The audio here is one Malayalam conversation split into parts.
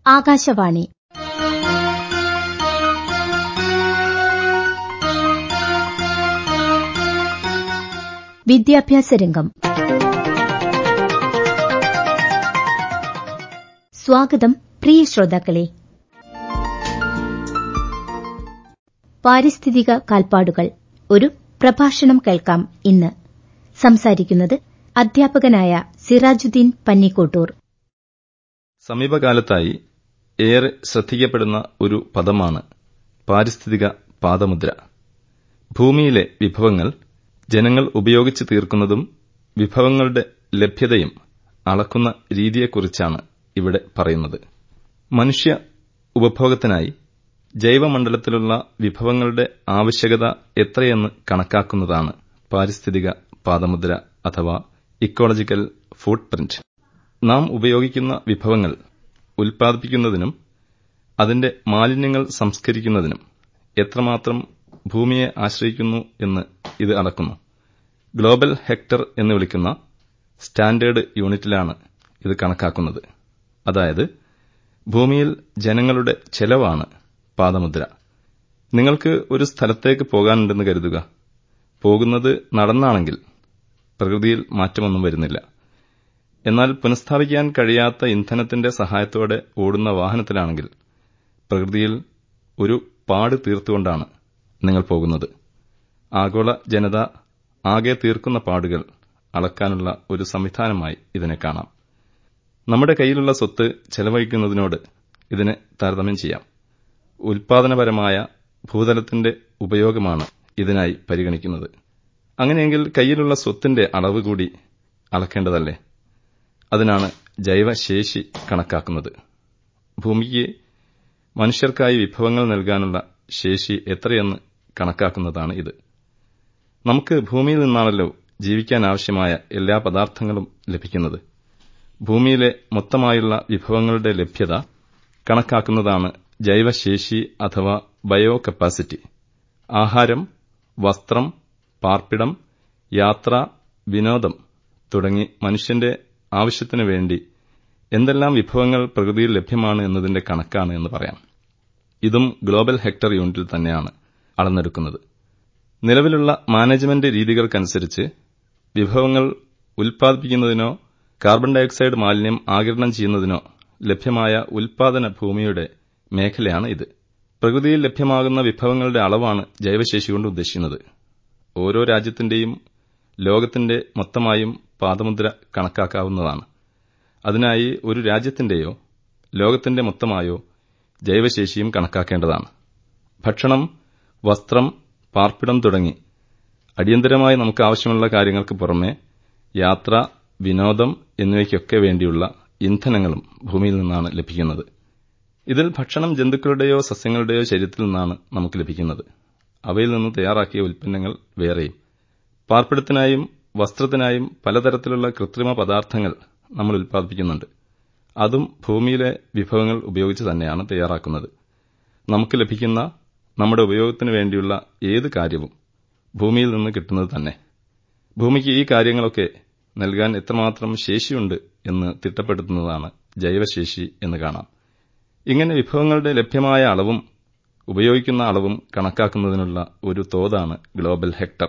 ആകാശവാണി വിദ്യാഭ്യാസ രംഗം സ്വാഗതം പ്രിയ ശ്രോതാക്കളെ പാരിസ്ഥിതിക കാൽപ്പാടുകൾ ഒരു പ്രഭാഷണം കേൾക്കാം ഇന്ന് സംസാരിക്കുന്നത് അധ്യാപകനായ സിറാജുദ്ദീൻ പന്നിക്കോട്ടൂർ സമീപകാലത്തായി ഏറെ ശ്രദ്ധിക്കപ്പെടുന്ന ഒരു പദമാണ് പാരിസ്ഥിതിക പാദമുദ്ര ഭൂമിയിലെ വിഭവങ്ങൾ ജനങ്ങൾ ഉപയോഗിച്ച് തീർക്കുന്നതും വിഭവങ്ങളുടെ ലഭ്യതയും അളക്കുന്ന രീതിയെക്കുറിച്ചാണ് ഇവിടെ പറയുന്നത് മനുഷ്യ ഉപഭോഗത്തിനായി ജൈവമണ്ഡലത്തിലുള്ള വിഭവങ്ങളുടെ ആവശ്യകത എത്രയെന്ന് കണക്കാക്കുന്നതാണ് പാരിസ്ഥിതിക പാദമുദ്ര അഥവാ ഇക്കോളജിക്കൽ ഫുട് പ്രിന്റ് നാം ഉപയോഗിക്കുന്ന വിഭവങ്ങൾ ഉൽപ്പാദിപ്പിക്കുന്നതിനും അതിന്റെ മാലിന്യങ്ങൾ സംസ്കരിക്കുന്നതിനും എത്രമാത്രം ഭൂമിയെ ആശ്രയിക്കുന്നു എന്ന് ഇത് അളക്കുന്നു ഗ്ലോബൽ ഹെക്ടർ എന്ന് വിളിക്കുന്ന സ്റ്റാൻഡേർഡ് യൂണിറ്റിലാണ് ഇത് കണക്കാക്കുന്നത് അതായത് ഭൂമിയിൽ ജനങ്ങളുടെ ചെലവാണ് പാദമുദ്ര നിങ്ങൾക്ക് ഒരു സ്ഥലത്തേക്ക് പോകാനുണ്ടെന്ന് കരുതുക പോകുന്നത് നടന്നാണെങ്കിൽ പ്രകൃതിയിൽ മാറ്റമൊന്നും വരുന്നില്ല എന്നാൽ പുനഃസ്ഥാപിക്കാൻ കഴിയാത്ത ഇന്ധനത്തിന്റെ സഹായത്തോടെ ഓടുന്ന വാഹനത്തിലാണെങ്കിൽ പ്രകൃതിയിൽ ഒരു പാട് തീർത്തുകൊണ്ടാണ് നിങ്ങൾ പോകുന്നത് ആഗോള ജനത ആകെ തീർക്കുന്ന പാടുകൾ അളക്കാനുള്ള ഒരു സംവിധാനമായി ഇതിനെ കാണാം നമ്മുടെ കയ്യിലുള്ള സ്വത്ത് ചെലവഴിക്കുന്നതിനോട് ഇതിനെ താരതമ്യം ചെയ്യാം ഉൽപാദനപരമായ ഭൂതലത്തിന്റെ ഉപയോഗമാണ് ഇതിനായി പരിഗണിക്കുന്നത് അങ്ങനെയെങ്കിൽ കയ്യിലുള്ള സ്വത്തിന്റെ അളവ് കൂടി അളക്കേണ്ടതല്ലേ അതിനാണ് ജൈവശേഷി കണക്കാക്കുന്നത് ഭൂമിക്ക് മനുഷ്യർക്കായി വിഭവങ്ങൾ നൽകാനുള്ള ശേഷി എത്രയെന്ന് കണക്കാക്കുന്നതാണ് ഇത് നമുക്ക് ഭൂമിയിൽ നിന്നാണല്ലോ ജീവിക്കാൻ ആവശ്യമായ എല്ലാ പദാർത്ഥങ്ങളും ലഭിക്കുന്നത് ഭൂമിയിലെ മൊത്തമായുള്ള വിഭവങ്ങളുടെ ലഭ്യത കണക്കാക്കുന്നതാണ് ജൈവശേഷി അഥവാ ബയോ കപ്പാസിറ്റി ആഹാരം വസ്ത്രം പാർപ്പിടം യാത്ര വിനോദം തുടങ്ങി മനുഷ്യന്റെ ആവശ്യത്തിനു വേണ്ടി എന്തെല്ലാം വിഭവങ്ങൾ പ്രകൃതിയിൽ ലഭ്യമാണ് എന്നതിന്റെ കണക്കാണ് എന്ന് പറയാം ഇതും ഗ്ലോബൽ ഹെക്ടർ യൂണിറ്റിൽ തന്നെയാണ് അളന്നെടുക്കുന്നത് നിലവിലുള്ള മാനേജ്മെന്റ് രീതികൾക്കനുസരിച്ച് വിഭവങ്ങൾ ഉൽപ്പാദിപ്പിക്കുന്നതിനോ കാർബൺ ഡയോക്സൈഡ് മാലിന്യം ആകിരണം ചെയ്യുന്നതിനോ ലഭ്യമായ ഉൽപാദന ഭൂമിയുടെ മേഖലയാണ് ഇത് പ്രകൃതിയിൽ ലഭ്യമാകുന്ന വിഭവങ്ങളുടെ അളവാണ് ജൈവശേഷി കൊണ്ട് ഉദ്ദേശിക്കുന്നത് ഓരോ രാജ്യത്തിന്റെയും ലോകത്തിന്റെ മൊത്തമായും പാദമുദ്ര കണക്കാക്കാവുന്നതാണ് അതിനായി ഒരു രാജ്യത്തിന്റെയോ ലോകത്തിന്റെ മൊത്തമായോ ജൈവശേഷിയും കണക്കാക്കേണ്ടതാണ് ഭക്ഷണം വസ്ത്രം പാർപ്പിടം തുടങ്ങി അടിയന്തരമായി നമുക്ക് ആവശ്യമുള്ള കാര്യങ്ങൾക്ക് പുറമെ യാത്ര വിനോദം എന്നിവയ്ക്കൊക്കെ വേണ്ടിയുള്ള ഇന്ധനങ്ങളും ഭൂമിയിൽ നിന്നാണ് ലഭിക്കുന്നത് ഇതിൽ ഭക്ഷണം ജന്തുക്കളുടെയോ സസ്യങ്ങളുടെയോ ശരീരത്തിൽ നിന്നാണ് നമുക്ക് ലഭിക്കുന്നത് അവയിൽ നിന്ന് തയ്യാറാക്കിയ ഉൽപ്പന്നങ്ങൾ വേറെയും പാർപ്പിടത്തിനായും വസ്ത്രത്തിനായും പലതരത്തിലുള്ള കൃത്രിമ പദാർത്ഥങ്ങൾ നമ്മൾ ഉൽപ്പാദിപ്പിക്കുന്നുണ്ട് അതും ഭൂമിയിലെ വിഭവങ്ങൾ ഉപയോഗിച്ച് തന്നെയാണ് തയ്യാറാക്കുന്നത് നമുക്ക് ലഭിക്കുന്ന നമ്മുടെ ഉപയോഗത്തിന് വേണ്ടിയുള്ള ഏത് കാര്യവും ഭൂമിയിൽ നിന്ന് കിട്ടുന്നത് തന്നെ ഭൂമിക്ക് ഈ കാര്യങ്ങളൊക്കെ നൽകാൻ എത്രമാത്രം ശേഷിയുണ്ട് എന്ന് തിട്ടപ്പെടുത്തുന്നതാണ് ജൈവശേഷി എന്ന് കാണാം ഇങ്ങനെ വിഭവങ്ങളുടെ ലഭ്യമായ അളവും ഉപയോഗിക്കുന്ന അളവും കണക്കാക്കുന്നതിനുള്ള ഒരു തോതാണ് ഗ്ലോബൽ ഹെക്ടർ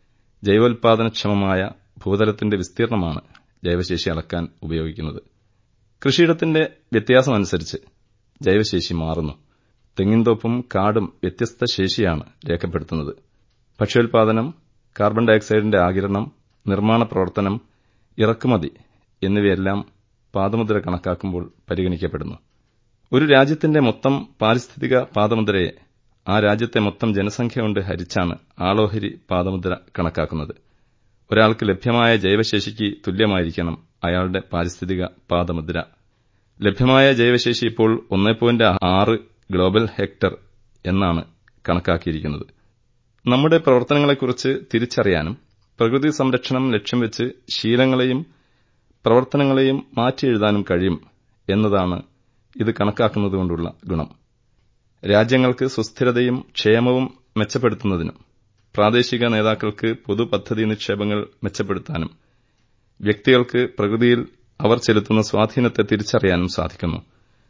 ജൈവോൽപാദനക്ഷമമായ ഭൂതലത്തിന്റെ വിസ്തീർണമാണ് ജൈവശേഷി അളക്കാൻ ഉപയോഗിക്കുന്നത് കൃഷിയിടത്തിന്റെ വ്യത്യാസമനുസരിച്ച് ജൈവശേഷി മാറുന്നു തെങ്ങിൻതോപ്പും കാടും വ്യത്യസ്ത ശേഷിയാണ് രേഖപ്പെടുത്തുന്നത് ഭക്ഷ്യോൽപാദനം കാർബൺ ഡയോക്സൈഡിന്റെ ആകിരണം നിർമ്മാണ പ്രവർത്തനം ഇറക്കുമതി എന്നിവയെല്ലാം പാദമുദ്ര കണക്കാക്കുമ്പോൾ പരിഗണിക്കപ്പെടുന്നു ഒരു രാജ്യത്തിന്റെ മൊത്തം പാരിസ്ഥിതിക പാദമുദ്രയെ ആ രാജ്യത്തെ മൊത്തം ജനസംഖ്യ കൊണ്ട് ഹരിച്ചാണ് ആളോഹരി പാദമുദ്ര കണക്കാക്കുന്നത് ഒരാൾക്ക് ലഭ്യമായ ജൈവശേഷിക്ക് തുല്യമായിരിക്കണം അയാളുടെ പാരിസ്ഥിതിക പാദമുദ്ര ലഭ്യമായ ജൈവശേഷി ഇപ്പോൾ ഒന്നേ പോയിന്റ് ആറ് ഗ്ലോബൽ ഹെക്ടർ എന്നാണ് കണക്കാക്കിയിരിക്കുന്നത് നമ്മുടെ പ്രവർത്തനങ്ങളെക്കുറിച്ച് തിരിച്ചറിയാനും പ്രകൃതി സംരക്ഷണം ലക്ഷ്യം വെച്ച് ശീലങ്ങളെയും പ്രവർത്തനങ്ങളെയും മാറ്റിയെഴുതാനും കഴിയും എന്നതാണ് ഇത് കണക്കാക്കുന്നതുകൊണ്ടുള്ള ഗുണം രാജ്യങ്ങൾക്ക് സുസ്ഥിരതയും ക്ഷേമവും മെച്ചപ്പെടുത്തുന്നതിനും പ്രാദേശിക നേതാക്കൾക്ക് പൊതുപദ്ധതി നിക്ഷേപങ്ങൾ മെച്ചപ്പെടുത്താനും വ്യക്തികൾക്ക് പ്രകൃതിയിൽ അവർ ചെലുത്തുന്ന സ്വാധീനത്തെ തിരിച്ചറിയാനും സാധിക്കുന്നു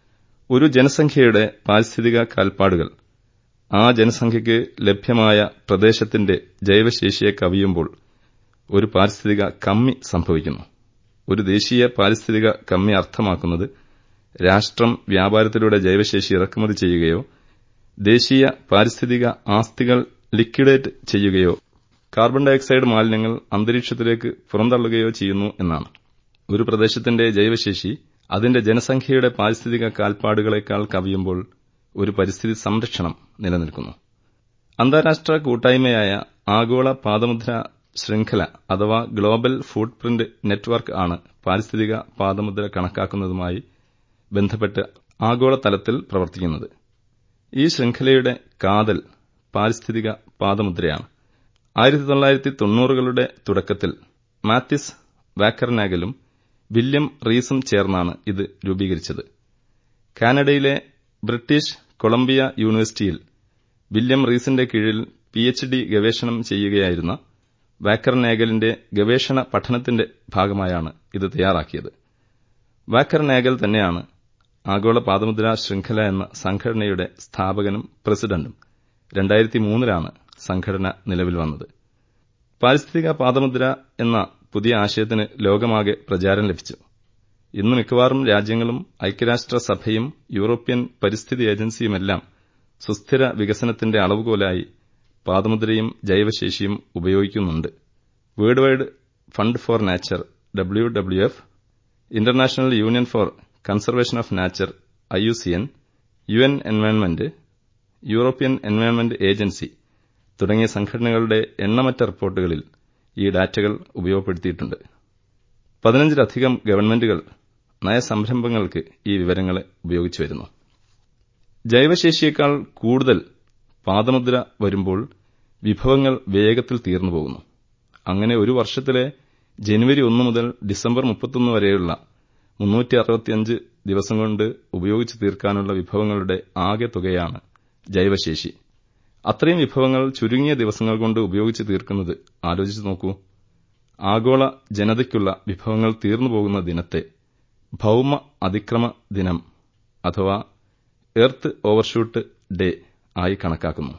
ഒരു ജനസംഖ്യയുടെ പാരിസ്ഥിതിക കാൽപ്പാടുകൾ ആ ജനസംഖ്യയ്ക്ക് ലഭ്യമായ പ്രദേശത്തിന്റെ ജൈവശേഷിയെ കവിയുമ്പോൾ ഒരു പാരിസ്ഥിതിക കമ്മി സംഭവിക്കുന്നു ഒരു ദേശീയ പാരിസ്ഥിതിക കമ്മി അർത്ഥമാക്കുന്നത് രാഷ്ട്രം വ്യാപാരത്തിലൂടെ ജൈവശേഷി ഇറക്കുമതി ചെയ്യുകയോ ദേശീയ പാരിസ്ഥിതിക ആസ്തികൾ ലിക്വിഡേറ്റ് ചെയ്യുകയോ കാർബൺ ഡയോക്സൈഡ് മാലിന്യങ്ങൾ അന്തരീക്ഷത്തിലേക്ക് പുറന്തള്ളുകയോ ചെയ്യുന്നു എന്നാണ് ഒരു പ്രദേശത്തിന്റെ ജൈവശേഷി അതിന്റെ ജനസംഖ്യയുടെ പാരിസ്ഥിതിക കാൽപ്പാടുകളെക്കാൾ കവിയുമ്പോൾ ഒരു പരിസ്ഥിതി സംരക്ഷണം നിലനിൽക്കുന്നു അന്താരാഷ്ട്ര കൂട്ടായ്മയായ ആഗോള പാദമുദ്ര ശൃംഖല അഥവാ ഗ്ലോബൽ ഫുട് പ്രിന്റ് നെറ്റ്വർക്ക് ആണ് പാരിസ്ഥിതിക പാദമുദ്ര കണക്കാക്കുന്നതുമായി ബന്ധപ്പെട്ട് ആഗോളതലത്തിൽ പ്രവർത്തിക്കുന്നത് ഈ ശൃംഖലയുടെ കാതൽ പാരിസ്ഥിതിക പാദമുദ്രയാണ് ആയിരത്തി തൊള്ളായിരത്തി തൊണ്ണൂറുകളുടെ തുടക്കത്തിൽ മാത്തിസ് വാക്കർനാഗലും വില്യം റീസും ചേർന്നാണ് ഇത് രൂപീകരിച്ചത് കാനഡയിലെ ബ്രിട്ടീഷ് കൊളംബിയ യൂണിവേഴ്സിറ്റിയിൽ വില്യം റീസിന്റെ കീഴിൽ പിഎച്ച്ഡി ഗവേഷണം ചെയ്യുകയായിരുന്ന വാക്കർനാഗലിന്റെ ഗവേഷണ പഠനത്തിന്റെ ഭാഗമായാണ് ഇത് തയ്യാറാക്കിയത് വാക്കർനാഗൽ തന്നെയാണ് ആഗോള പാദമുദ്ര ശൃംഖല എന്ന സംഘടനയുടെ സ്ഥാപകനും പ്രസിഡന്റും രണ്ടായിരത്തി മൂന്നിലാണ് സംഘടന നിലവിൽ വന്നത് പാരിസ്ഥിതിക പാദമുദ്ര എന്ന പുതിയ ആശയത്തിന് ലോകമാകെ പ്രചാരം ലഭിച്ചു ഇന്ന് മിക്കവാറും രാജ്യങ്ങളും ഐക്യരാഷ്ട്രസഭയും യൂറോപ്യൻ പരിസ്ഥിതി ഏജൻസിയുമെല്ലാം സുസ്ഥിര വികസനത്തിന്റെ അളവുകോലായി പാദമുദ്രയും ജൈവശേഷിയും ഉപയോഗിക്കുന്നുണ്ട് world wide fund for nature W W F international union for conservation of nature IUCN U N environment European environment agency തുടങ്ങിയ സംഘടനകളുടെ എണ്ണമറ്റ റിപ്പോർട്ടുകളിൽ ഈ ഡാറ്റകൾ ഉപയോഗപ്പെടുത്തിയിട്ടുണ്ട് പതിനഞ്ചിലധികം ഗവൺമെന്റുകൾ നയസംരംഭങ്ങൾക്ക് ഈ വിവരങ്ങളെ ഉപയോഗിച്ചു വരുന്നു ജൈവശേഷിയേക്കാൾ കൂടുതൽ പാദമുദ്ര വരുമ്പോൾ വിഭവങ്ങൾ വേഗത്തിൽ തീർന്നു പോകുന്നു അങ്ങനെ ഒരു വർഷത്തിലെ ജനുവരി ഒന്ന് മുതൽ ഡിസംബർ മുപ്പത്തൊന്ന് വരെയുള്ള മുന്നൂറ്റി അറുപത്തിയഞ്ച് ദിവസം കൊണ്ട് ഉപയോഗിച്ചു തീർക്കാനുള്ള വിഭവങ്ങളുടെ ആകെ തുകയാണ് ജൈവശേഷി അത്രയും വിഭവങ്ങൾ ചുരുങ്ങിയ ദിവസങ്ങൾ കൊണ്ട് ഉപയോഗിച്ച് തീർക്കുന്നത് ആലോചിച്ചു നോക്കൂ ആഗോള ജനതയ്ക്കുള്ള വിഭവങ്ങൾ തീർന്നു പോകുന്ന ദിനത്തെ ഭൌമ അതിക്രമ ദിനം അഥവാ എർത്ത് ഓവർഷൂട്ട് ഡേ ആയി കണക്കാക്കുന്നു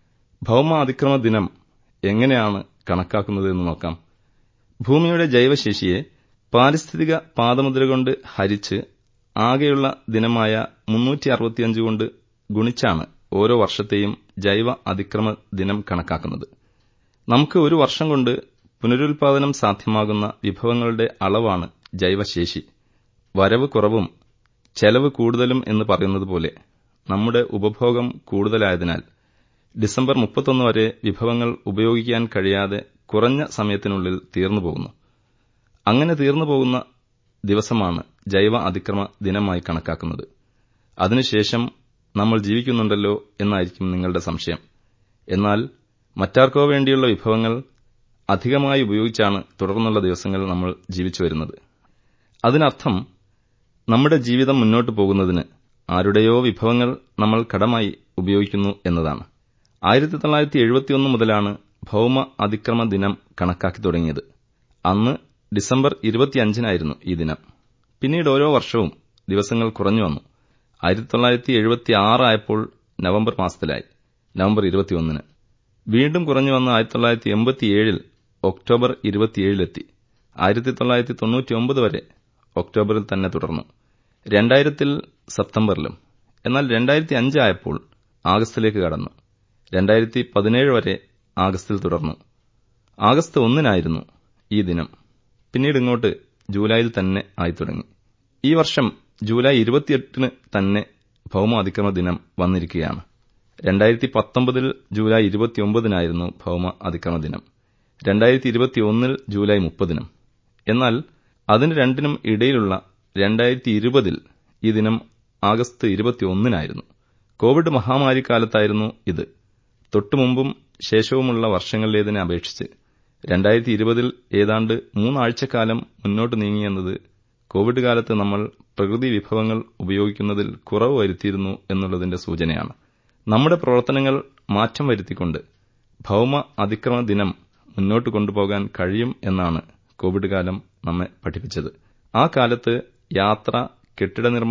ഭൌമ അതിക്രമ ദിനം എങ്ങനെയാണ് കണക്കാക്കുന്നതെന്ന് നോക്കാം ഭൂമിയുടെ ജൈവശേഷിയെ പാരിസ്ഥിതിക പാദമുദ്ര കൊണ്ട് ഹരിച്ച് ആകെയുള്ള ദിനമായ മുന്നൂറ്റി അറുപത്തിയഞ്ച് കൊണ്ട് ഗുണിച്ചാണ് ഓരോ വർഷത്തെയും ജൈവ അതിക്രമ ദിനം കണക്കാക്കുന്നത് നമുക്ക് ഒരു വർഷം കൊണ്ട് പുനരുൽപാദനം സാധ്യമാകുന്ന വിഭവങ്ങളുടെ അളവാണ് ജൈവശേഷി വരവ് കുറവും ചെലവ് കൂടുതലും എന്ന് പറയുന്നത് പോലെ നമ്മുടെ ഉപഭോഗം കൂടുതലായതിനാൽ ഡിസംബർ മുപ്പത്തൊന്ന് വരെ വിഭവങ്ങൾ ഉപയോഗിക്കാൻ കഴിയാതെ കുറഞ്ഞ സമയത്തിനുള്ളിൽ തീർന്നു പോകുന്നു അങ്ങനെ തീർന്നു പോകുന്ന ദിവസമാണ് ജൈവ അതിക്രമ ദിനമായി കണക്കാക്കുന്നത് അതിനുശേഷം നമ്മൾ ജീവിക്കുന്നുണ്ടല്ലോ എന്നായിരിക്കും നിങ്ങളുടെ സംശയം എന്നാൽ മറ്റാർക്കോ വേണ്ടിയുള്ള വിഭവങ്ങൾ അധികമായി ഉപയോഗിച്ചാണ് തുടർന്നുള്ള ദിവസങ്ങൾ നമ്മൾ ജീവിച്ചു വരുന്നത് അതിനർത്ഥം നമ്മുടെ ജീവിതം മുന്നോട്ടു പോകുന്നതിന് ആരുടെയോ വിഭവങ്ങൾ നമ്മൾ കടമായി ഉപയോഗിക്കുന്നു എന്നതാണ് ആയിരത്തി തൊള്ളായിരത്തി എഴുപത്തിയൊന്ന് മുതലാണ് ഭൌമ അതിക്രമ ദിനം കണക്കാക്കി തുടങ്ങിയത് അന്ന് ഡിസംബർ ഇരുപത്തിയഞ്ചിനായിരുന്നു ഈ ദിനം പിന്നീട് ഓരോ വർഷവും ദിവസങ്ങൾ കുറഞ്ഞു വന്നു ആയിരത്തി തൊള്ളായിരത്തി എഴുപത്തി ആറായപ്പോൾ നവംബർ മാസത്തിലായി നവംബർ ഇരുപത്തിയൊന്നിന് വീണ്ടും കുറഞ്ഞു വന്ന ആയിരത്തി തൊള്ളായിരത്തി എൺപത്തിയേഴിൽ ഒക്ടോബർ ഇരുപത്തിയേഴിലെത്തി ആയിരത്തി തൊള്ളായിരത്തി തൊണ്ണൂറ്റിയൊമ്പത് വരെ ഒക്ടോബറിൽ തന്നെ തുടർന്നു രണ്ടായിരത്തിൽ സെപ്റ്റംബറിലും എന്നാൽ രണ്ടായിരത്തി അഞ്ചായപ്പോൾ ആഗസ്റ്റിലേക്ക് കടന്നു രണ്ടായിരത്തി പതിനേഴ് വരെ ആഗസ്റ്റിൽ തുടർന്നു ആഗസ്റ്റ് ഒന്നിനായിരുന്നു ഈ ദിനം പിന്നീട് ഇങ്ങോട്ട് ജൂലൈയിൽ തന്നെ ആയി തുടങ്ങി ഈ വർഷം ജൂലൈ ഇരുപത്തിയെട്ടിന് തന്നെ ഭൌമ അതിക്രമ ദിനം വന്നിരിക്കുകയാണ് രണ്ടായിരത്തി പത്തൊമ്പതിൽ ജൂലൈ ഇരുപത്തിയൊമ്പതിനായിരുന്നു ഭൌമ അതിക്രമ ദിനം രണ്ടായിരത്തി ഇരുപത്തിയൊന്നിൽ ജൂലൈ മുപ്പതിനും എന്നാൽ അതിന് രണ്ടിനും ഇടയിലുള്ള രണ്ടായിരത്തി ഇരുപതിൽ ഈ ദിനം ആഗസ്റ്റ് ഇരുപത്തിയൊന്നിനായിരുന്നു കോവിഡ് മഹാമാരിക്കാലത്തായിരുന്നു ഇത് തൊട്ടുമുമ്പും ശേഷവുമുള്ള വർഷങ്ങളിലേതിനെ അപേക്ഷിച്ച് രണ്ടായിരത്തി ഇരുപതിൽ ഏതാണ്ട് മൂന്നാഴ്ചക്കാലം മുന്നോട്ട് നീങ്ങിയെന്നത് കോവിഡ് കാലത്ത് നമ്മൾ പ്രകൃതി വിഭവങ്ങൾ ഉപയോഗിക്കുന്നതിൽ കുറവ് വരുത്തിയിരുന്നു എന്നുള്ളതിന്റെ സൂചനയാണ് നമ്മുടെ പ്രവർത്തനങ്ങൾ മാറ്റം വരുത്തിക്കൊണ്ട് ഭൌമ അതിക്രമ ദിനം മുന്നോട്ട് കൊണ്ടുപോകാൻ കഴിയും എന്നാണ് കോവിഡ് കാലം നമ്മെ പഠിപ്പിച്ചത് ആ കാലത്ത് യാത്ര കെട്ടിട നിർമ്മാണം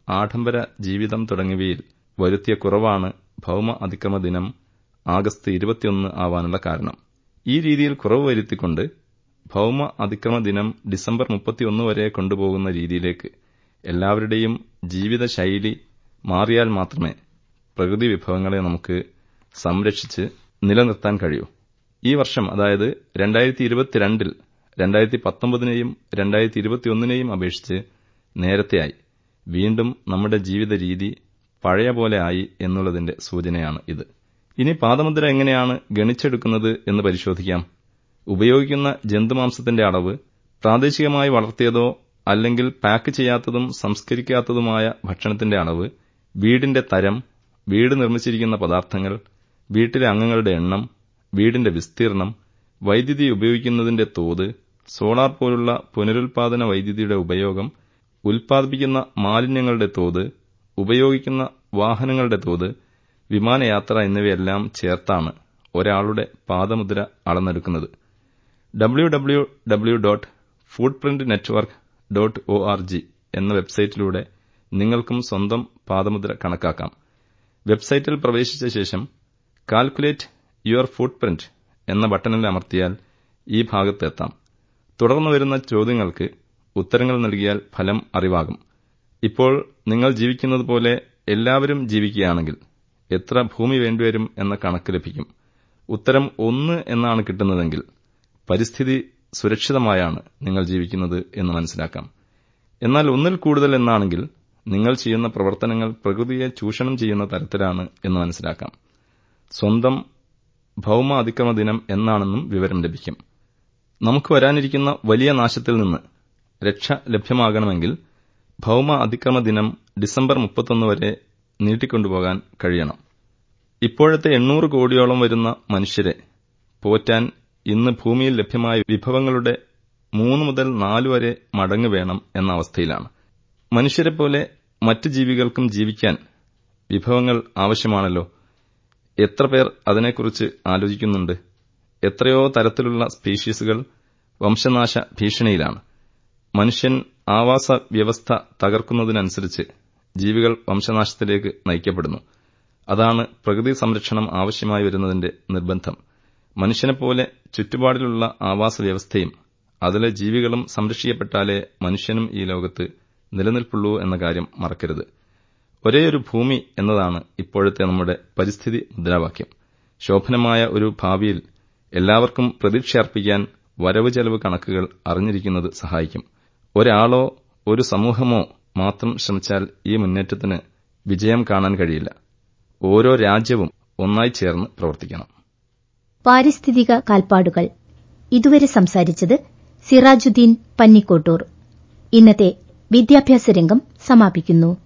ആഡംബര ജീവിതം തുടങ്ങിയവയിൽ വരുത്തിയ കുറവാണ് ഭൗമ അതിക്രമ ദിനം ആഗസ്റ്റ് ഇരുപത്തിയൊന്ന് ആവാനുള്ള കാരണം ഈ രീതിയിൽ കുറവ് വരുത്തിക്കൊണ്ട് ഭൗമ അതിക്രമ ദിനം ഡിസംബർ മുപ്പത്തിയൊന്ന് വരെ കൊണ്ടുപോകുന്ന രീതിയിലേക്ക് എല്ലാവരുടെയും ജീവിതശൈലി മാറിയാൽ മാത്രമേ പ്രകൃതി വിഭവങ്ങളെ നമുക്ക് സംരക്ഷിച്ച് നിലനിർത്താൻ കഴിയൂ ഈ വർഷം അതായത് രണ്ടായിരത്തി ഇരുപത്തിരണ്ടിൽ രണ്ടായിരത്തി പത്തൊമ്പതിനെയും രണ്ടായിരത്തി ഇരുപത്തിയൊന്നിനെയും അപേക്ഷിച്ച് നേരത്തെയായി വീണ്ടും നമ്മുടെ ജീവിത രീതി പഴയ പോലെ ആയി എന്നുള്ളതിന്റെ സൂചനയാണ് ഇത് ഇനി പാദമുദ്ര എങ്ങനെയാണ് ഗണിച്ചെടുക്കുന്നത് എന്ന് പരിശോധിക്കാം ഉപയോഗിക്കുന്ന ജന്തുമാംസത്തിന്റെ അളവ് പ്രാദേശികമായി വളർത്തിയതോ അല്ലെങ്കിൽ പാക്ക് ചെയ്യാത്തതും സംസ്കരിക്കാത്തതുമായ ഭക്ഷണത്തിന്റെ അളവ് വീടിന്റെ തരം വീട് നിർമ്മിച്ചിരിക്കുന്ന പദാർത്ഥങ്ങൾ വീട്ടിലെ അംഗങ്ങളുടെ എണ്ണം വീടിന്റെ വിസ്തീർണം വൈദ്യുതി ഉപയോഗിക്കുന്നതിന്റെ തോത് സോളാർ പോലുള്ള പുനരുൽപാദന വൈദ്യുതിയുടെ ഉപയോഗം ഉൽപ്പാദിപ്പിക്കുന്ന മാലിന്യങ്ങളുടെ തോത് ഉപയോഗിക്കുന്ന വാഹനങ്ങളുടെ തോത് വിമാനയാത്ര എന്നിവയെല്ലാം ചേർത്താണ് ഒരാളുടെ പാദമുദ്ര അളന്നെടുക്കുന്നത് W W W dot footprint network dot O R G എന്ന വെബ്സൈറ്റിലൂടെ നിങ്ങൾക്കും സ്വന്തം പാദമുദ്ര കണക്കാക്കാം വെബ്സൈറ്റിൽ പ്രവേശിച്ച ശേഷം കാൽക്കുലേറ്റ് യുവർ ഫുട് പ്രിന്റ് എന്ന ബട്ടണിൽ അമർത്തിയാൽ ഈ ഭാഗത്ത് എത്താം തുടർന്ന് വരുന്ന ചോദ്യങ്ങൾക്ക് ഉത്തരങ്ങൾ നൽകിയാൽ ഫലം അറിവാകും ഇപ്പോൾ നിങ്ങൾ ജീവിക്കുന്നത് പോലെ എല്ലാവരും ജീവിക്കുകയാണെങ്കിൽ എത്ര ഭൂമി വേണ്ടിവരും എന്ന കണക്ക് ലഭിക്കും ഉത്തരം ഒന്ന് എന്നാണ് കിട്ടുന്നതെങ്കിൽ പരിസ്ഥിതി സുരക്ഷിതമായാണ് നിങ്ങൾ ജീവിക്കുന്നത് എന്ന് മനസ്സിലാക്കാം എന്നാൽ ഒന്നിൽ കൂടുതൽ എന്നാണെങ്കിൽ നിങ്ങൾ ചെയ്യുന്ന പ്രവർത്തനങ്ങൾ പ്രകൃതിയെ ചൂഷണം ചെയ്യുന്ന തരത്തിലാണ് എന്ന് മനസ്സിലാക്കാം സ്വന്തം ഭൗമ അതിക്രമ ദിനം എന്നാണെന്നും വിവരം ലഭിക്കും നമുക്ക് വരാനിരിക്കുന്ന വലിയ നാശത്തിൽ നിന്ന് രക്ഷ ലഭ്യമാകണമെങ്കിൽ ഭൗമ അതിക്രമ ദിനം ഡിസംബർ മുപ്പത്തൊന്ന് വരെ നീട്ടിക്കൊണ്ടുപോകാൻ കഴിയണം ഇപ്പോഴത്തെ എണ്ണൂറ് കോടിയോളം വരുന്ന മനുഷ്യരെ പോറ്റാൻ ഇന്ന് ഭൂമിയിൽ ലഭ്യമായ വിഭവങ്ങളുടെ മൂന്ന് മുതൽ നാല് വരെ മടങ്ങ് വേണം എന്ന അവസ്ഥയിലാണ് മനുഷ്യരെപ്പോലെ മറ്റ് ജീവികൾക്കും ജീവിക്കാൻ വിഭവങ്ങൾ ആവശ്യമാണല്ലോ എത്ര പേർ അതിനെക്കുറിച്ച് ആലോചിക്കുന്നുണ്ട് എത്രയോ തരത്തിലുള്ള സ്പീഷീസുകൾ വംശനാശ ഭീഷണിയിലാണ് മനുഷ്യൻ ആവാസ വ്യവസ്ഥ തകർക്കുന്നതിനനുസരിച്ച് ജീവികൾ വംശനാശത്തിലേക്ക് നയിക്കപ്പെടുന്നു അതാണ് പ്രകൃതി സംരക്ഷണം ആവശ്യമായി വരുന്നതിന്റെ നിർബന്ധം മനുഷ്യനെപ്പോലെ ചുറ്റുപാടിലുള്ള ആവാസ വ്യവസ്ഥയും അതിലെ ജീവികളും സംരക്ഷിക്കപ്പെട്ടാലേ മനുഷ്യനും ഈ ലോകത്ത് നിലനിൽപ്പുള്ളൂ എന്ന കാര്യം മറക്കരുത് ഒരേയൊരു ഭൂമി എന്നതാണ് ഇപ്പോഴത്തെ നമ്മുടെ പരിസ്ഥിതി മുദ്രാവാക്യം ശോഭനമായ ഒരു ഭാവിയിൽ എല്ലാവർക്കും പ്രതീക്ഷയർപ്പിക്കാൻ വരവ് ചെലവ് കണക്കുകൾ അറിഞ്ഞിരിക്കുന്നത് സഹായിക്കും ഒരാളോ ഒരു സമൂഹമോ മാത്രം ശ്രമിച്ചാൽ ഈ മുന്നേറ്റത്തിന് വിജയം കാണാൻ കഴിയില്ല ഓരോ രാജ്യവും ഒന്നായി ചേർന്ന് പ്രവർത്തിക്കണം പാരിസ്ഥിതിക കാൽപ്പാടുകൾ ഇതുവരെ സംസാരിച്ചത് സിറാജുദ്ദീൻ പന്നിക്കോട്ടൂർ ഇന്നത്തെ വിദ്യാഭ്യാസ രംഗം സമാപിക്കുന്നു